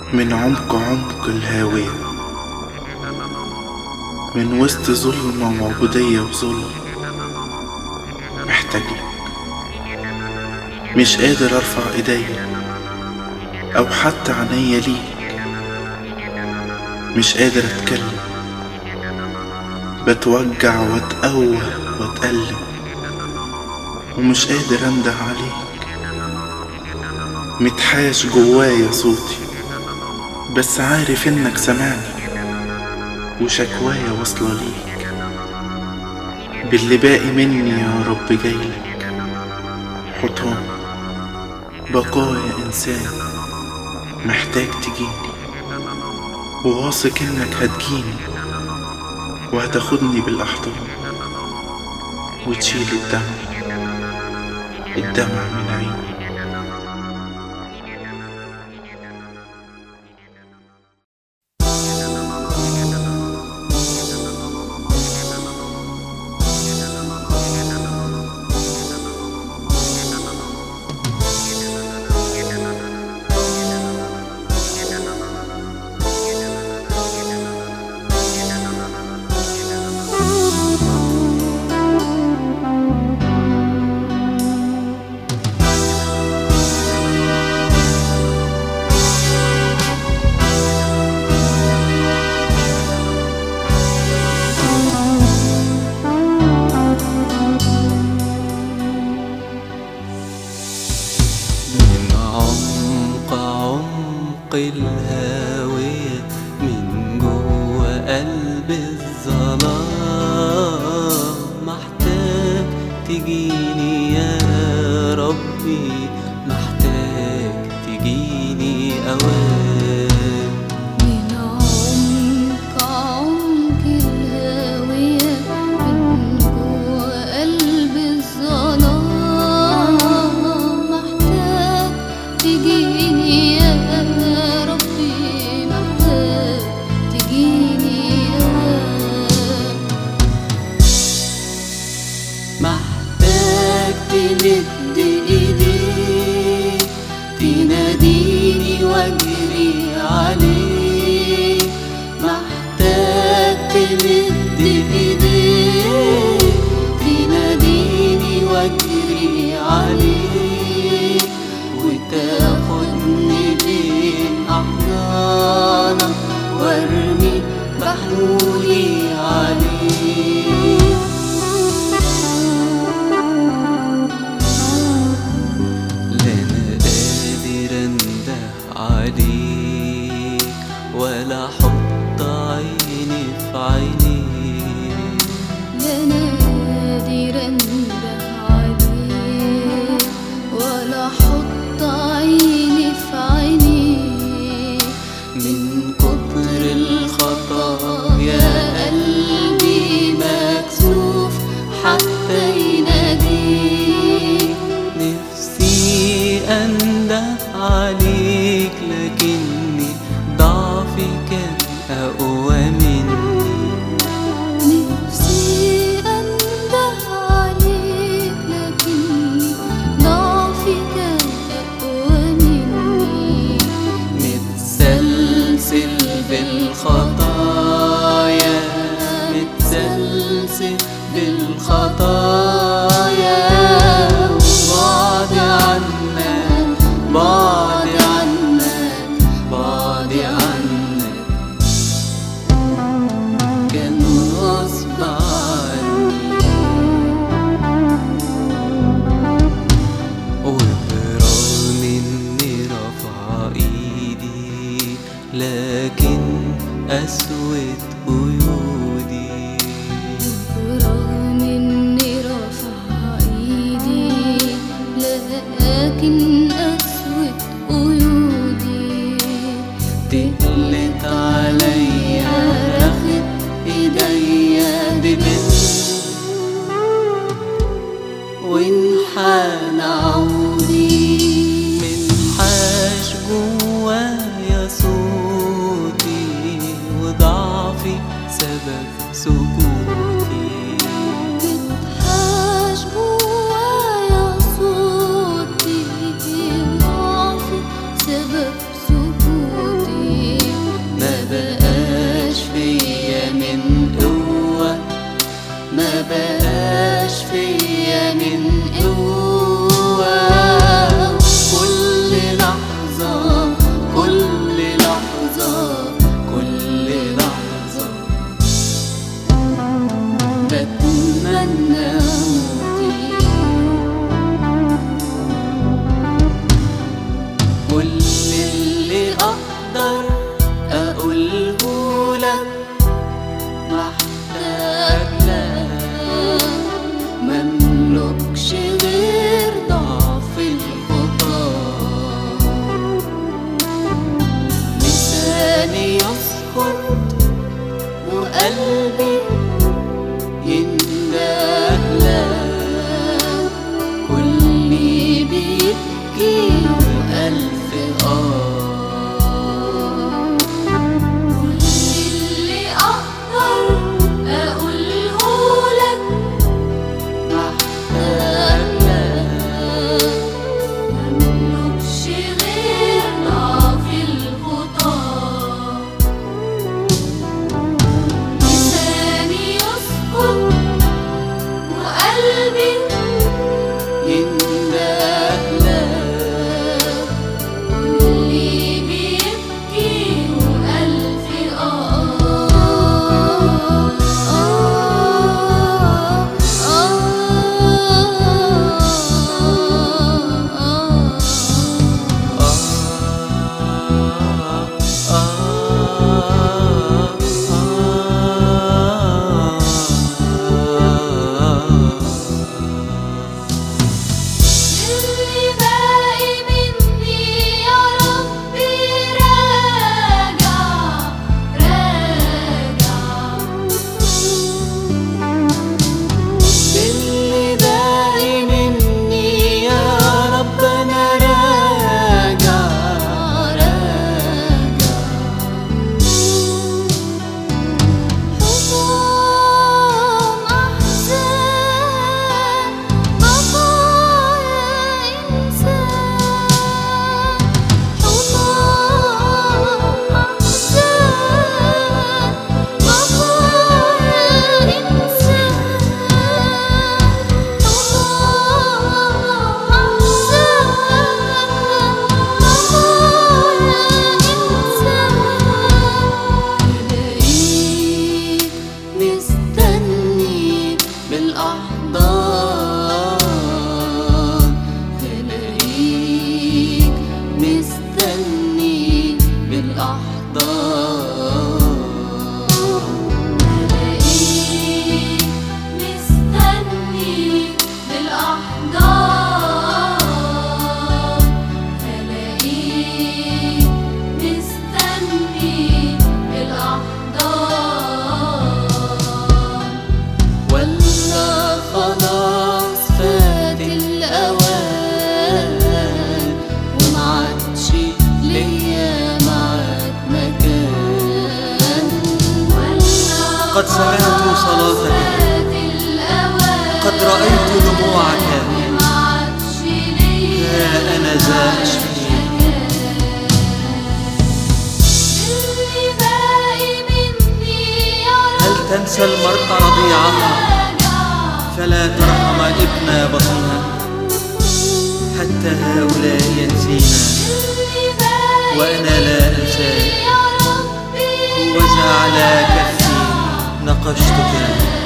من عمق عمق الهاوية من وسط ظلمة وعبودية وظلم محتاجلك مش قادر ارفع ايديا او حتى عينيا ليك مش قادر اتكلم بتوجع واتقوى واتألم ومش قادر انده عليك متحاش جوايا صوتي بس عارف انك سامعني وشكوايا واصلة ليك باللي باقي مني يا رب جايلك حطام بقايا انسان محتاج تجيني وواثق انك هتجيني وهتاخدني بالاحضان وتشيل الدمع الدمع من عيني من عمق عمق الهاوية من جوه قلب الظلام محتاج تجيني يا ربي محتاج تجيني أوام من عمق عمق الهاوية من جوا قلب الظلام محتاج تجيني يا ربي محتاج تجيني يا محتاج تمد ايديك تناديني واجري عليك محتاج تمد ايديك تناديني واجري عليك وتاخدني بين احضانك وارمي محمولي عليك لا انا قادر انده عليك ولا احط عيني في عينيك لا نادر انده عليك ولا احط عيني في عينيك من كتر الخطايا قلبي مكسوف حتى يناديك نفسي انده عليك لكني ضعفي كان اقوى مني نفسي انده عليك لكني ضعفي كان اقوى مني متسلسل بالخطايا متسلسل بالخطايا بعد عنك بعد عنك بعد عنك كان غصب عني وبرغم اني رافعة ايدي لكن اسود قيودي برغم اني رافعة ايدي لكن اسود قيودي تقلت عليا رخت ايديا ببن وانحان عودي من حاش جوايا صوتي وضعفي سبب سكوتي بتحاش جوايا صوتي ضعفي سبب سكوتي بقاش فيا من قوة كل لحظة كل لحظة كل لحظة بتمنى موتي كل اللي اقدر اقوله لك محتاج لك مملكش غير ضعف الخطاه لساني يسكت وقلبي يندهلك كلي بيبكي وألف آه كل اللي أقدر أقوله لك محتاج لك مملكش غير ضعف الخطاه لساني يسكت وقلبي يندهلك اللي بيبكي وألف آه آه اللي باقي مني يا ربي راجع راجع اللي باقي مني يا رب انا راجع راجع حطام أحزان بقايا إنسان حطام أحزان بقايا إنسان حطام أحزان تلاقيك مستني بالأحضان تلاقيك مستني بالأحضان تلاقيك مستني بالأحضان تلاقيك مستني بالأحضان ولا خلاص فات الأوان ومعادش ليا معاك مكان قد سمعت صلاتك قد رأيت دموعك ها أنا ذا أشفي هل تنسى المرأة رضيعها فلا ترحم ابن بطنها حتى هؤلاء ينسينا وأنا لا أنساك هو على كفي نقشتك